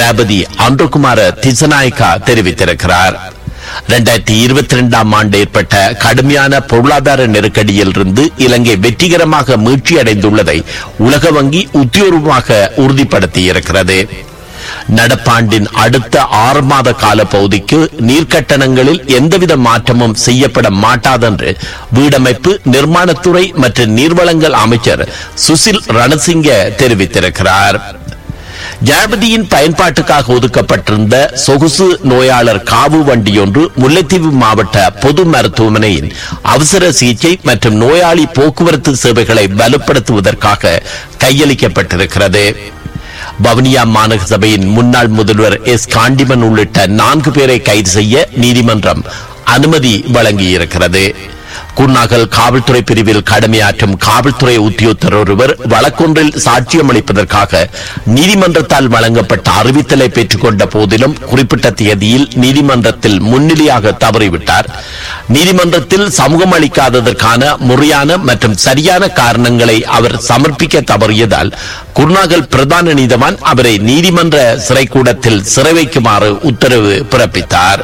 ஜனாபதி அன்றுகுமார திசநாயக்கா தெரிவித்திருக்கிறார் இரண்டாயிரத்தி இருபத்தி இரண்டாம் ஆண்டு ஏற்பட்ட கடுமையான பொருளாதார நெருக்கடியில் இருந்து இலங்கை வெற்றிகரமாக மீட்சியடைந்துள்ளதை உலக வங்கி உத்தியோகமாக உறுதிப்படுத்தியிருக்கிறது நடப்பாண்டின் அடுத்த ஆறு மாத கால பகுதிக்கு நீர்க்கட்டணங்களில் எந்தவித மாற்றமும் செய்யப்பட மாட்டாதென்று வீடமைப்பு நிர்மாணத்துறை மற்றும் நீர்வளங்கள் அமைச்சர் சுசில் ரணசிங்க தெரிவித்திருக்கிறார் ஜனாபதியின் பயன்பாட்டுக்காக ஒதுக்கப்பட்டிருந்த சொகுசு நோயாளர் காவு வண்டியொன்று முல்லைத்தீவு மாவட்ட பொது மருத்துவமனையின் அவசர சிகிச்சை மற்றும் நோயாளி போக்குவரத்து சேவைகளை வலுப்படுத்துவதற்காக கையளிக்கப்பட்டிருக்கிறது வவுனியா மாநகர சபையின் முன்னாள் முதல்வர் எஸ் காண்டிமன் உள்ளிட்ட நான்கு பேரை கைது செய்ய நீதிமன்றம் அனுமதி வழங்கியிருக்கிறது குர்நாகல் காவல்துறை பிரிவில் கடமையாற்றும் காவல்துறை உத்தியோகத்தர் ஒருவர் வழக்கொன்றில் சாட்சியம் அளிப்பதற்காக நீதிமன்றத்தால் வழங்கப்பட்ட அறிவித்தலை பெற்றுக்கொண்ட போதிலும் குறிப்பிட்ட தேதியில் நீதிமன்றத்தில் முன்னிலையாக தவறிவிட்டார் நீதிமன்றத்தில் சமூகம் அளிக்காததற்கான முறையான மற்றும் சரியான காரணங்களை அவர் சமர்ப்பிக்க தவறியதால் குர்நாகல் பிரதான நீதவான் அவரை நீதிமன்ற சிறைக்கூடத்தில் சிறை வைக்குமாறு உத்தரவு பிறப்பித்தார்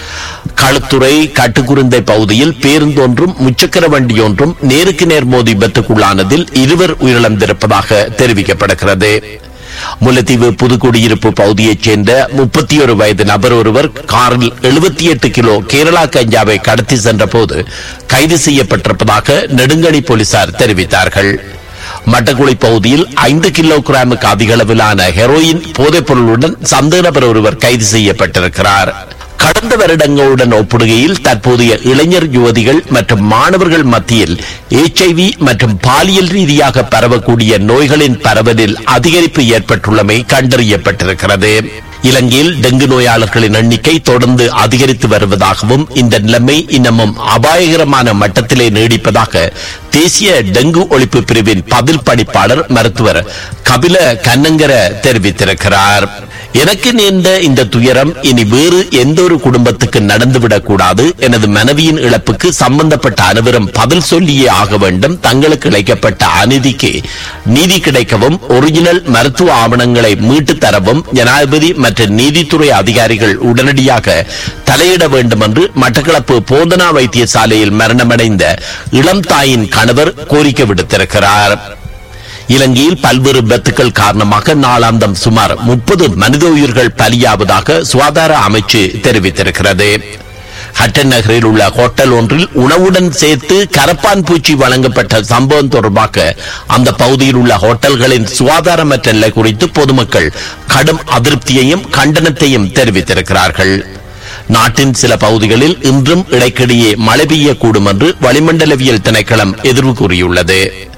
களுத்துறை கட்டுக்குருந்தை பகுதியில் பேருந்தொன்றும் முச்சக்கர வண்டியொன்றும் நேருக்கு நேர் மோதி விபத்துக்குள்ளானதில் இருவர் உயிரிழந்திருப்பதாக தெரிவிக்கப்படுகிறது முல்லைத்தீவு புதுக்குடியிருப்பு பகுதியைச் சேர்ந்த முப்பத்தி ஒரு வயது நபர் ஒருவர் காரில் எழுபத்தி எட்டு கிலோ கேரளா கஞ்சாவை கடத்தி சென்ற போது கைது செய்யப்பட்டிருப்பதாக நெடுங்கணி போலீசார் தெரிவித்தார்கள் மட்டக்குளி பகுதியில் ஐந்து கிலோகிராமுக்கு அதிக அளவிலான ஹெரோயின் போதைப் பொருளுடன் சந்தேக நபர் ஒருவர் கைது செய்யப்பட்டிருக்கிறார் கடந்த வருடங்களுடன் ஒப்பிடுகையில் தற்போதைய இளைஞர் யுவதிகள் மற்றும் மாணவர்கள் மத்தியில் எச்ஐவி மற்றும் பாலியல் ரீதியாக பரவக்கூடிய நோய்களின் பரவலில் அதிகரிப்பு ஏற்பட்டுள்ளமை கண்டறியப்பட்டிருக்கிறது இலங்கையில் டெங்கு நோயாளர்களின் எண்ணிக்கை தொடர்ந்து அதிகரித்து வருவதாகவும் இந்த நிலைமை இன்னமும் அபாயகரமான மட்டத்திலே நீடிப்பதாக தேசிய டெங்கு ஒழிப்பு பிரிவின் பதில் பணிப்பாளர் மருத்துவர் கபில கண்ணங்கர தெரிவித்திருக்கிறார் எனக்கு நேர்ந்த இந்த துயரம் இனி வேறு எந்த ஒரு குடும்பத்துக்கு நடந்துவிடக் கூடாது எனது மனைவியின் இழப்புக்கு சம்பந்தப்பட்ட அனைவரும் பதில் சொல்லியே ஆக வேண்டும் தங்களுக்கு இழைக்கப்பட்ட அநீதிக்கு நீதி கிடைக்கவும் ஒரிஜினல் மருத்துவ ஆவணங்களை மீட்டு தரவும் ஜனாதிபதி மற்றும் நீதித்துறை அதிகாரிகள் உடனடியாக தலையிட வேண்டும் என்று மட்டக்களப்பு போதனா வைத்தியசாலையில் மரணமடைந்த இளம் தாயின் கணவர் கோரிக்கை விடுத்திருக்கிறார் இலங்கையில் பல்வேறு விபத்துக்கள் காரணமாக நாளாந்தம் சுமார் முப்பது மனித உயிர்கள் பலியாவதாக சுகாதார அமைச்சு தெரிவித்திருக்கிறது ஹட்டன் நகரில் உள்ள ஹோட்டல் ஒன்றில் உணவுடன் சேர்த்து கரப்பான் பூச்சி வழங்கப்பட்ட சம்பவம் தொடர்பாக அந்த பகுதியில் உள்ள ஹோட்டல்களின் சுகாதாரமற்ற நிலை குறித்து பொதுமக்கள் கடும் அதிருப்தியையும் கண்டனத்தையும் தெரிவித்திருக்கிறார்கள் நாட்டின் சில பகுதிகளில் இன்றும் இடைக்கிடையே மழை பெய்யக்கூடும் என்று வளிமண்டலவியல் திணைக்களம் எதிர்வு கூறியுள்ளது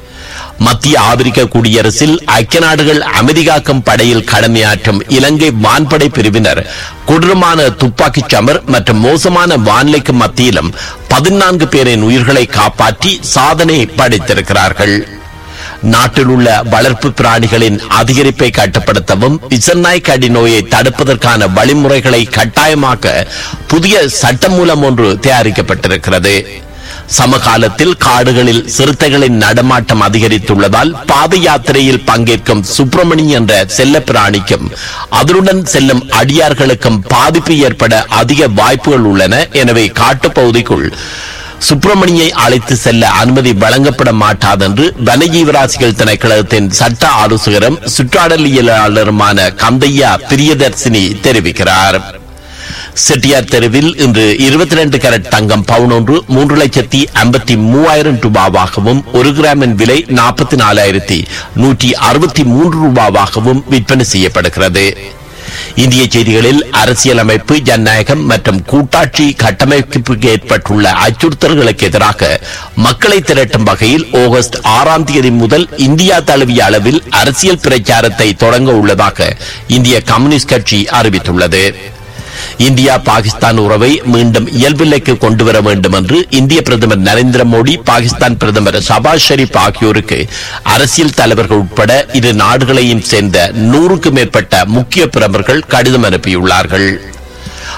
மத்திய ஆப்பிரிக்க குடியரசில் ஐக்கிய நாடுகள் அமைதிகாக்கும் படையில் கடமையாற்றும் இலங்கை வான்படை பிரிவினர் கொடூரமான துப்பாக்கிச் சமர் மற்றும் மோசமான வானிலைக்கு மத்தியிலும் பதினான்கு பேரின் உயிர்களை காப்பாற்றி சாதனை படைத்திருக்கிறார்கள் நாட்டில் உள்ள வளர்ப்பு பிராணிகளின் அதிகரிப்பை கட்டுப்படுத்தவும் விசநாய் கடி நோயை தடுப்பதற்கான வழிமுறைகளை கட்டாயமாக்க புதிய சட்டமூலம் ஒன்று தயாரிக்கப்பட்டிருக்கிறது சமகாலத்தில் காடுகளில் சிறுத்தைகளின் நடமாட்டம் அதிகரித்துள்ளதால் பாத யாத்திரையில் பங்கேற்கும் சுப்பிரமணி என்ற செல்ல பிராணிக்கும் அதனுடன் செல்லும் அடியார்களுக்கும் பாதிப்பு ஏற்பட அதிக வாய்ப்புகள் உள்ளன எனவே காட்டுப்பகுதிக்குள் சுப்பிரமணியை அழைத்து செல்ல அனுமதி வழங்கப்பட மாட்டாதென்று வனஜீவராசிகள் திணைக்களத்தின் சட்ட ஆலோசகரும் சுற்றாடலியலாளருமான கந்தையா பிரியதர்சினி தெரிவிக்கிறார் செட்டியார் தெருவில் இன்று இருபத்தி ரெண்டு கேரட் தங்கம் பவுன் ஒன்று மூன்று லட்சத்தி ஐம்பத்தி மூவாயிரம் ரூபாவாகவும் ஒரு கிராமின் விலை நாற்பத்தி நாலாயிரத்தி நூற்றி அறுபத்தி மூன்று ரூபாவாகவும் விற்பனை செய்யப்படுகிறது இந்திய செய்திகளில் அரசியலமைப்பு ஜனநாயகம் மற்றும் கூட்டாட்சி கட்டமைப்புக்கு ஏற்பட்டுள்ள அச்சுறுத்தல்களுக்கு எதிராக மக்களை திரட்டும் வகையில் ஆகஸ்ட் ஆறாம் தேதி முதல் இந்தியா தழுவிய அளவில் அரசியல் பிரச்சாரத்தை தொடங்க உள்ளதாக இந்திய கம்யூனிஸ்ட் கட்சி அறிவித்துள்ளது இந்தியா பாகிஸ்தான் உறவை மீண்டும் இயல்பில்லைக்கு கொண்டு வர வேண்டும் என்று இந்திய பிரதமர் நரேந்திர மோடி பாகிஸ்தான் பிரதமர் ஷபாஸ் ஷெரீப் ஆகியோருக்கு அரசியல் தலைவர்கள் உட்பட இரு நாடுகளையும் சேர்ந்த நூறுக்கும் மேற்பட்ட முக்கிய பிரமுகர்கள் கடிதம் அனுப்பியுள்ளார்கள்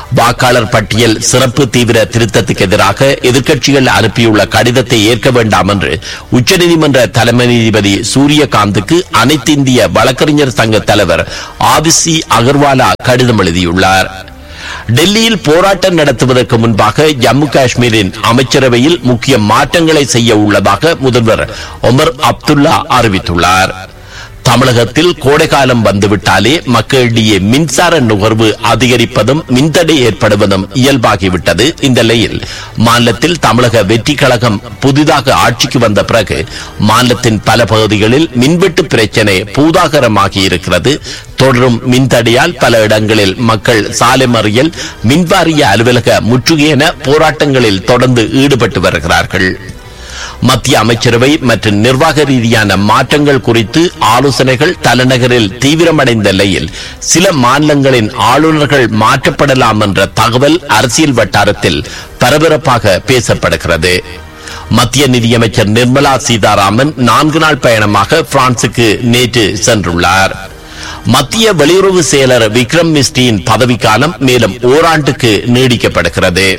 வாக்காளர் பட்டியல் சிறப்பு தீவிர திருத்தத்துக்கு எதிராக எதிர்க்கட்சிகள் அனுப்பியுள்ள கடிதத்தை ஏற்க வேண்டாம் என்று உச்சநீதிமன்ற தலைமை நீதிபதி சூரியகாந்துக்கு அனைத்து இந்திய வழக்கறிஞர் சங்க தலைவர் ஆதிசி அகர்வாலா கடிதம் எழுதியுள்ளார் டெல்லியில் போராட்டம் நடத்துவதற்கு முன்பாக ஜம்மு காஷ்மீரின் அமைச்சரவையில் முக்கிய மாற்றங்களை செய்ய உள்ளதாக முதல்வர் ஒமர் அப்துல்லா அறிவித்துள்ளார் தமிழகத்தில் கோடைகாலம் வந்துவிட்டாலே மக்களிடையே மின்சார நுகர்வு அதிகரிப்பதும் மின்தடை ஏற்படுவதும் இயல்பாகிவிட்டது இந்த நிலையில் மாநிலத்தில் தமிழக வெற்றி கழகம் புதிதாக ஆட்சிக்கு வந்த பிறகு மாநிலத்தின் பல பகுதிகளில் மின்வெட்டு பிரச்சினை பூதாகரமாகி இருக்கிறது தொடரும் மின்தடையால் பல இடங்களில் மக்கள் சாலை மறியல் மின்வாரிய அலுவலக முற்றுகையென போராட்டங்களில் தொடர்ந்து ஈடுபட்டு வருகிறார்கள் மத்திய அமைச்சரவை மற்றும் நிர்வாக ரீதியான மாற்றங்கள் குறித்து ஆலோசனைகள் தலைநகரில் தீவிரமடைந்த நிலையில் சில மாநிலங்களின் ஆளுநர்கள் மாற்றப்படலாம் என்ற தகவல் அரசியல் வட்டாரத்தில் பரபரப்பாக பேசப்படுகிறது மத்திய நிதியமைச்சர் நிர்மலா சீதாராமன் நான்கு நாள் பயணமாக பிரான்சுக்கு நேற்று சென்றுள்ளார் மத்திய வெளியுறவு செயலர் விக்ரம் மிஸ்ரியின் பதவிக்காலம் மேலும் ஓராண்டுக்கு நீடிக்கப்படுகிறது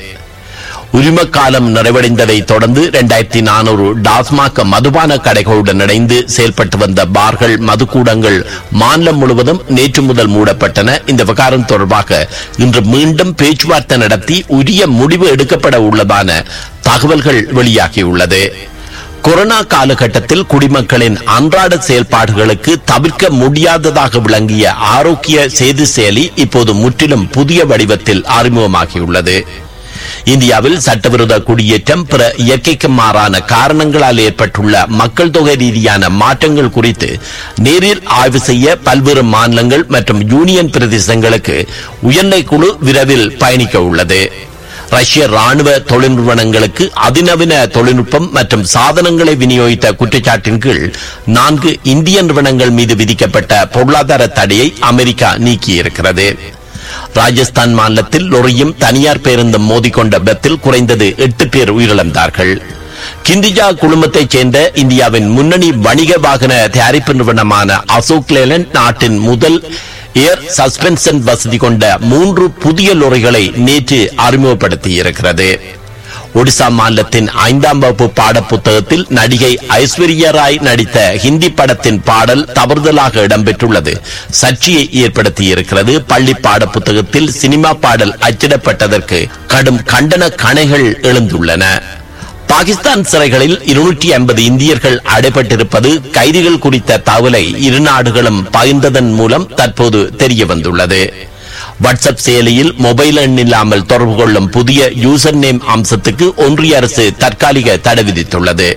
உரிமக்காலம் நிறைவடைந்ததை தொடர்ந்து இரண்டாயிரத்தி நானூறு டாஸ்மாக் மதுபான கடைகளுடன் இணைந்து செயல்பட்டு வந்த பார்கள் மதுக்கூடங்கள் மாநிலம் முழுவதும் நேற்று முதல் மூடப்பட்டன இந்த விவகாரம் தொடர்பாக இன்று மீண்டும் பேச்சுவார்த்தை நடத்தி உரிய முடிவு எடுக்கப்பட உள்ளதான தகவல்கள் வெளியாகியுள்ளது கொரோனா காலகட்டத்தில் குடிமக்களின் அன்றாட செயல்பாடுகளுக்கு தவிர்க்க முடியாததாக விளங்கிய ஆரோக்கிய செய்தி செயலி இப்போது முற்றிலும் புதிய வடிவத்தில் அறிமுகமாகியுள்ளது இந்தியாவில் சட்டவிரோத குடியேற்றம் பிற இயற்கைக்கு மாறான காரணங்களால் ஏற்பட்டுள்ள மக்கள் தொகை ரீதியான மாற்றங்கள் குறித்து நேரில் ஆய்வு செய்ய பல்வேறு மாநிலங்கள் மற்றும் யூனியன் பிரதேசங்களுக்கு உயர்நிலை குழு விரைவில் பயணிக்க உள்ளது ரஷ்ய ராணுவ தொழில் நிறுவனங்களுக்கு அதிநவீன தொழில்நுட்பம் மற்றும் சாதனங்களை விநியோகித்த குற்றச்சாட்டின் கீழ் நான்கு இந்திய நிறுவனங்கள் மீது விதிக்கப்பட்ட பொருளாதார தடையை அமெரிக்கா நீக்கியிருக்கிறது ராஜஸ்தான் மாநிலத்தில் லொரியும் தனியார் பேருந்தும் மோதிக்கொண்ட விபத்தில் குறைந்தது எட்டு பேர் உயிரிழந்தார்கள் கிந்திஜா குழுமத்தைச் சேர்ந்த இந்தியாவின் முன்னணி வணிக வாகன தயாரிப்பு நிறுவனமான அசோக் லேலண்ட் நாட்டின் முதல் ஏர் சஸ்பென்ஷன் வசதி கொண்ட மூன்று புதிய லொரிகளை நேற்று அறிமுகப்படுத்தியிருக்கிறது ஒடிசா மாநிலத்தின் ஐந்தாம் வகுப்பு பாட புத்தகத்தில் நடிகை ஐஸ்வர்யா ராய் நடித்த ஹிந்தி படத்தின் பாடல் தவறுதலாக இடம்பெற்றுள்ளது சர்ச்சையை ஏற்படுத்தியிருக்கிறது பள்ளி பாட புத்தகத்தில் சினிமா பாடல் அச்சிடப்பட்டதற்கு கடும் கண்டன கணைகள் எழுந்துள்ளன பாகிஸ்தான் சிறைகளில் இருநூற்றி ஐம்பது இந்தியர்கள் அடைபட்டிருப்பது கைதிகள் குறித்த தகவலை இரு நாடுகளும் பகிர்ந்ததன் மூலம் தற்போது தெரிய வந்துள்ளது வாட்ஸ்அப் செயலியில் மொபைல் எண் இல்லாமல் தொடர்பு கொள்ளும் புதிய யூசர் நேம் அம்சத்துக்கு ஒன்றிய அரசு தற்காலிக தடை விதித்துள்ளது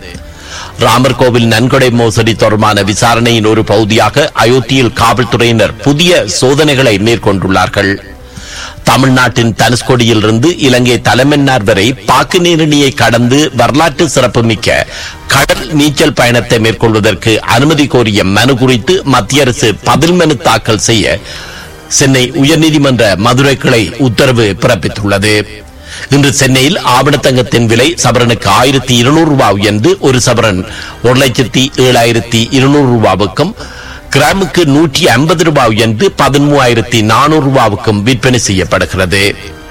ராமர் கோவில் நன்கொடை மோசடி தொடர்பான விசாரணையின் ஒரு பகுதியாக அயோத்தியில் காவல்துறையினர் புதிய சோதனைகளை மேற்கொண்டுள்ளார்கள் தமிழ்நாட்டின் தனுஷ்கோடியில் இருந்து இலங்கை தலைமன்னார் வரை பாக்கு நீரிணியை கடந்து வரலாற்று சிறப்புமிக்க கடல் நீச்சல் பயணத்தை மேற்கொள்வதற்கு அனுமதி கோரிய மனு குறித்து மத்திய அரசு பதில் மனு தாக்கல் செய்ய சென்னை உயர்நீதிமன்ற மதுரை கிளை உத்தரவு பிறப்பித்துள்ளது இன்று சென்னையில் ஆவணத்தங்கத்தின் விலை சவரனுக்கு ஆயிரத்தி இருநூறு ரூபாய் உயர்ந்து ஒரு சவரன் ஒரு லட்சத்தி ஏழாயிரத்தி இருநூறு ரூபாவுக்கும் கிராமுக்கு நூற்றி ஐம்பது ரூபாய் உயர்ந்து பதிமூவாயிரத்தி நானூறு ரூபாவுக்கும் விற்பனை செய்யப்படுகிறது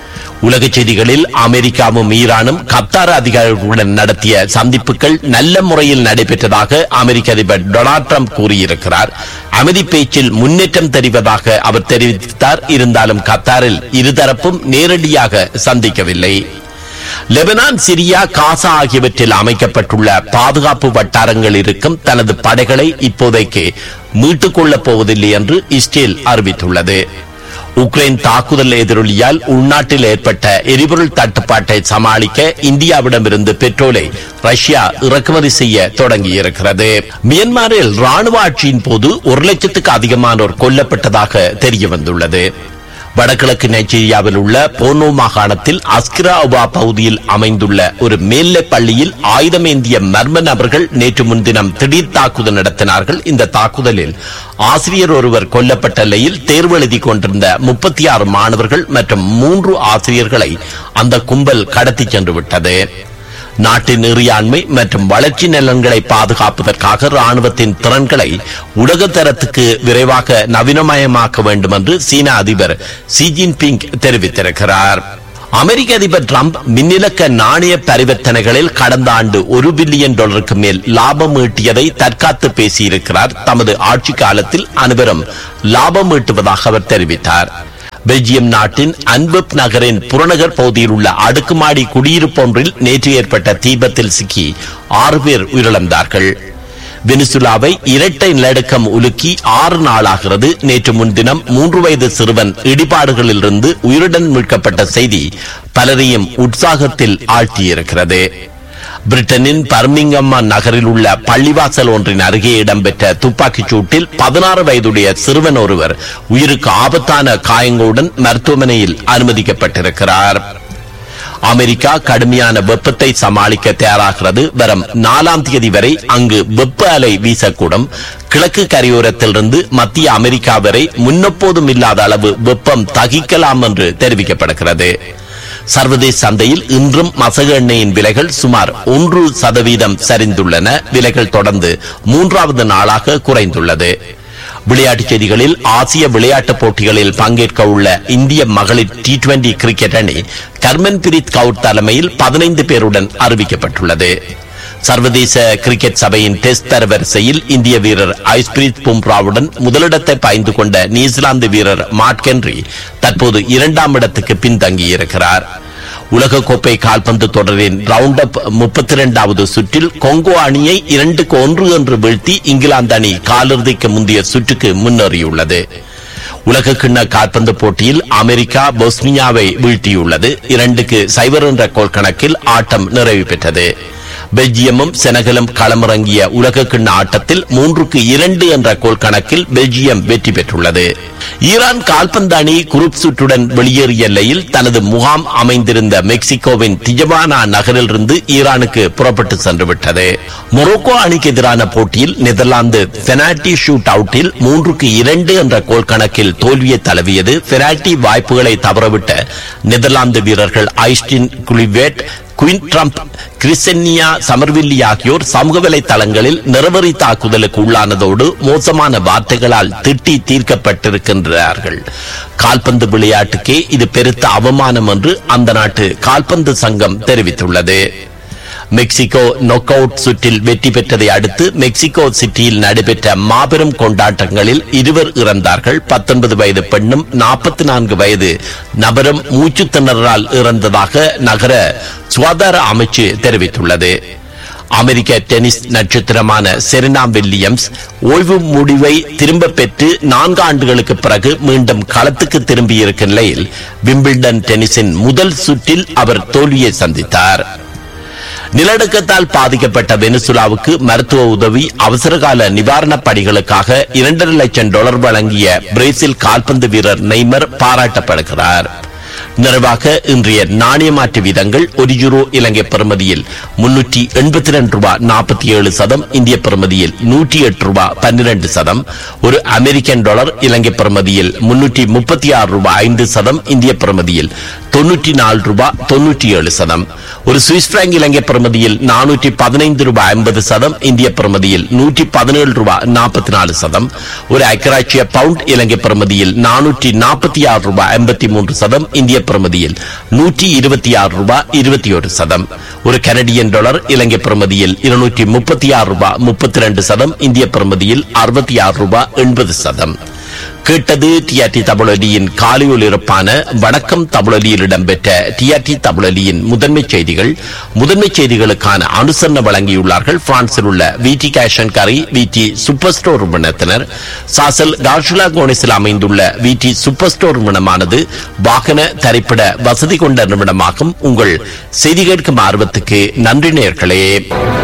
உலக செய்திகளில் அமெரிக்காவும் ஈரானும் கத்தார் அதிகாரிகளுடன் நடத்திய சந்திப்புகள் நல்ல முறையில் நடைபெற்றதாக அமெரிக்க அதிபர் டொனால்ட் ட்ரம்ப் கூறியிருக்கிறார் அமைதி பேச்சில் முன்னேற்றம் தெரிவதாக அவர் தெரிவித்தார் இருந்தாலும் கத்தாரில் இருதரப்பும் நேரடியாக சந்திக்கவில்லை லெபனான் சிரியா காசா ஆகியவற்றில் அமைக்கப்பட்டுள்ள பாதுகாப்பு வட்டாரங்கள் இருக்கும் தனது படைகளை இப்போதைக்கு மீட்டுக் கொள்ளப் போவதில்லை என்று இஸ்ரேல் அறிவித்துள்ளது உக்ரைன் தாக்குதல் எதிரொலியால் உள்நாட்டில் ஏற்பட்ட எரிபொருள் தட்டுப்பாட்டை சமாளிக்க இந்தியாவிடமிருந்து பெட்ரோலை ரஷ்யா இறக்குமதி செய்ய தொடங்கியிருக்கிறது மியன்மாரில் ராணுவ ஆட்சியின் போது ஒரு லட்சத்துக்கு அதிகமானோர் கொல்லப்பட்டதாக தெரிய வந்துள்ளது வடகிழக்கு நைஜீரியாவில் உள்ள போனோ மாகாணத்தில் அஸ்கிராவா பகுதியில் அமைந்துள்ள ஒரு மேல்நிலை பள்ளியில் ஆயுதமேந்திய மர்ம நபர்கள் நேற்று முன்தினம் திடீர் தாக்குதல் நடத்தினார்கள் இந்த தாக்குதலில் ஆசிரியர் ஒருவர் கொல்லப்பட்ட நிலையில் தேர்வு எழுதி கொண்டிருந்த முப்பத்தி ஆறு மாணவர்கள் மற்றும் மூன்று ஆசிரியர்களை அந்த கும்பல் கடத்தி சென்று விட்டது நாட்டின் இறையாண்மை மற்றும் வளர்ச்சி நலன்களை பாதுகாப்பதற்காக ராணுவத்தின் திறன்களை உலக தரத்துக்கு விரைவாக நவீனமயமாக்க வேண்டும் என்று சீன அதிபர் ஷி ஜின்பிங் தெரிவித்திருக்கிறார் அமெரிக்க அதிபர் டிரம்ப் மின்னிலக்க நாணய பரிவர்த்தனைகளில் கடந்த ஆண்டு ஒரு பில்லியன் டாலருக்கு மேல் லாபம் ஈட்டியதை தற்காத்து பேசியிருக்கிறார் தமது ஆட்சி காலத்தில் அனைவரும் லாபம் ஈட்டுவதாக அவர் தெரிவித்தார் பெல்ஜியம் நாட்டின் அன்பப் நகரின் புறநகர் பகுதியில் உள்ள அடுக்குமாடி குடியிருப்பு ஒன்றில் நேற்று ஏற்பட்ட தீபத்தில் சிக்கி ஆறு பேர் உயிரிழந்தார்கள் வெனிசுலாவை இரட்டை நிலநடுக்கம் உலுக்கி ஆறு நாளாகிறது நேற்று முன்தினம் மூன்று வயது சிறுவன் இடிபாடுகளிலிருந்து உயிருடன் மீட்கப்பட்ட செய்தி பலரையும் உற்சாகத்தில் ஆழ்த்தியிருக்கிறது பிரிட்டனின் பர்மிங்கம் நகரில் உள்ள பள்ளிவாசல் ஒன்றின் அருகே இடம்பெற்ற துப்பாக்கிச் சூட்டில் பதினாறு வயதுடைய சிறுவன் ஒருவர் உயிருக்கு ஆபத்தான காயங்களுடன் மருத்துவமனையில் அனுமதிக்கப்பட்டிருக்கிறார் அமெரிக்கா கடுமையான வெப்பத்தை சமாளிக்க தயாராகிறது வரும் நாலாம் தேதி வரை அங்கு வெப்ப அலை வீசக்கூடும் கிழக்கு கரையோரத்திலிருந்து மத்திய அமெரிக்கா வரை முன்னெப்போதும் இல்லாத அளவு வெப்பம் தகிக்கலாம் என்று தெரிவிக்கப்படுகிறது சர்வதேச சந்தையில் இன்றும் மசகு எண்ணெயின் விலைகள் சுமார் ஒன்று சதவீதம் சரிந்துள்ளன விலைகள் தொடர்ந்து மூன்றாவது நாளாக குறைந்துள்ளது விளையாட்டுச் செய்திகளில் ஆசிய விளையாட்டுப் போட்டிகளில் பங்கேற்க உள்ள இந்திய மகளிர் டி டுவெண்டி கிரிக்கெட் அணி கர்மன் பிரீத் கவுர் தலைமையில் பதினைந்து பேருடன் அறிவிக்கப்பட்டுள்ளது சர்வதேச கிரிக்கெட் சபையின் டெஸ்ட் தரவரிசையில் இந்திய வீரர் ஐஸ்பிரீத் பும்ராவுடன் முதலிடத்தை பாய்ந்து கொண்ட நியூசிலாந்து வீரர் மார்க் ஹென்றி தற்போது இரண்டாம் இடத்துக்கு பின்தங்கியிருக்கிறார் உலகக்கோப்பை கால்பந்து தொடரின் ரவுண்ட் அப் முப்பத்தி இரண்டாவது சுற்றில் கொங்கோ அணியை இரண்டுக்கு ஒன்று என்று வீழ்த்தி இங்கிலாந்து அணி காலிறுதிக்கு முந்தைய சுற்றுக்கு முன்னேறியுள்ளது உலக கிண்ண கால்பந்து போட்டியில் அமெரிக்கா பொஸ்னியாவை வீழ்த்தியுள்ளது இரண்டுக்கு சைபர் என்ற கோல் கணக்கில் ஆட்டம் நிறைவு பெற்றது பெல்ஜியமும் செனகலும் களமிறங்கிய உலக கிண்ண ஆட்டத்தில் மூன்றுக்கு இரண்டு என்ற கோல் கணக்கில் பெல்ஜியம் வெற்றி பெற்றுள்ளது ஈரான் கால்பந்து அணி குரூப் சுற்றுடன் வெளியேறிய எல்லையில் தனது முகாம் அமைந்திருந்த மெக்சிகோவின் திஜவானா நகரிலிருந்து ஈரானுக்கு புறப்பட்டு சென்று விட்டது மொரோக்கோ அணிக்கு எதிரான போட்டியில் நெதர்லாந்து பெனால்டி ஷூட் அவுட்டில் மூன்றுக்கு இரண்டு என்ற கோல் கணக்கில் தோல்வியை தழுவியது பெனால்டி வாய்ப்புகளை தவறவிட்ட நெதர்லாந்து வீரர்கள் ஐஸ்டின் குளிவேட் குயின் ட்ரம்ப் கிறிஸ்டன்யா சமர்வில்லி ஆகியோர் சமூக வலைதளங்களில் நிறவரி தாக்குதலுக்கு உள்ளானதோடு மோசமான வார்த்தைகளால் திட்டி தீர்க்கப்பட்டிருக்கின்றார்கள் கால்பந்து விளையாட்டுக்கே இது பெருத்த அவமானம் என்று அந்த நாட்டு கால்பந்து சங்கம் தெரிவித்துள்ளது மெக்சிகோ நொக் அவுட் சுற்றில் வெற்றி பெற்றதை அடுத்து மெக்சிகோ சிட்டியில் நடைபெற்ற மாபெரும் கொண்டாட்டங்களில் இருவர் இறந்தார்கள் பத்தொன்பது வயது பெண்ணும் நாற்பத்தி நான்கு வயது நபரும் மூச்சு திணறலால் இறந்ததாக நகர சுகாதார அமைச்சு தெரிவித்துள்ளது அமெரிக்க டென்னிஸ் நட்சத்திரமான செரினா வில்லியம்ஸ் ஓய்வு முடிவை திரும்ப பெற்று நான்கு ஆண்டுகளுக்கு பிறகு மீண்டும் களத்துக்கு திரும்பியிருக்கும் நிலையில் விம்பிள்டன் டென்னிஸின் முதல் சுற்றில் அவர் தோல்வியை சந்தித்தார் நிலநடுக்கத்தால் பாதிக்கப்பட்ட வெனிசுலாவுக்கு மருத்துவ உதவி அவசரகால நிவாரணப் பணிகளுக்காக இரண்டரை லட்சம் டாலர் வழங்கிய பிரேசில் கால்பந்து வீரர் நெய்மர் பாராட்டப்படுகிறார் நிறைவாக இன்றைய நாணய மாற்று வீதங்கள் ஒரு யூரோ இலங்கை பெறுமதியில் முன்னூற்றி எண்பத்தி ரெண்டு ரூபாய் நாற்பத்தி ஏழு சதம் இந்திய பெறுமதியில் நூற்றி எட்டு ரூபாய் பன்னிரண்டு சதம் ஒரு அமெரிக்கன் டாலர் இலங்கை பெறுமதியில் முன்னூற்றி முப்பத்தி ஆறு ரூபாய் ஐந்து சதம் இந்திய பெறுமதியில் தொன்னூற்றி நாலு ரூபாய் தொன்னூற்றி ஏழு சதம் ஒரு சுவிஸ் பிராங்க் இலங்கை பெறுமதியில் நானூற்றி பதினைந்து ரூபாய் ஐம்பது சதம் இந்திய பெறுமதியில் நூற்றி பதினேழு ரூபாய் நாற்பத்தி நாலு சதம் ஒரு ஐக்கராட்சிய பவுண்ட் இலங்கை பெறுமதியில் நானூற்றி நாற்பத்தி ஆறு ரூபாய் ஐம்பத்தி மூன்று சதம் இந்திய பெறுமதியில் நூற்றி இருபத்தி ஆறு ரூபாய் இருபத்தி ஒரு சதம் ஒரு கனடியன் டாலர் இலங்கை பெறுமதியில் இருநூற்றி முப்பத்தி ஆறு ரூபாய் முப்பத்தி ரெண்டு சதம் இந்திய பெறுமதியில் அறுபத்தி ஆறு ரூபாய் எண்பது சதம் கேட்டது டிஆர்டி தமிழொலியின் காலையில் இருப்பான வணக்கம் தமிழொலியில் இடம்பெற்ற டிஆர்டி தமிழொலியின் முதன்மை செய்திகள் முதன்மை செய்திகளுக்கான அனுசரணை வழங்கியுள்ளார்கள் பிரான்சில் உள்ள விடி கேஷன் கரி விடி சூப்பர் ஸ்டோர் நிறுவனத்தினர் சாசல் டார்ஷுலா கோனிஸில் அமைந்துள்ள விடி சூப்பர் ஸ்டோர் நிறுவனமானது வாகன தரிப்பிட வசதி கொண்ட நிறுவனமாகும் உங்கள் செய்தி கேட்கும் ஆர்வத்துக்கு நன்றி நேர்களே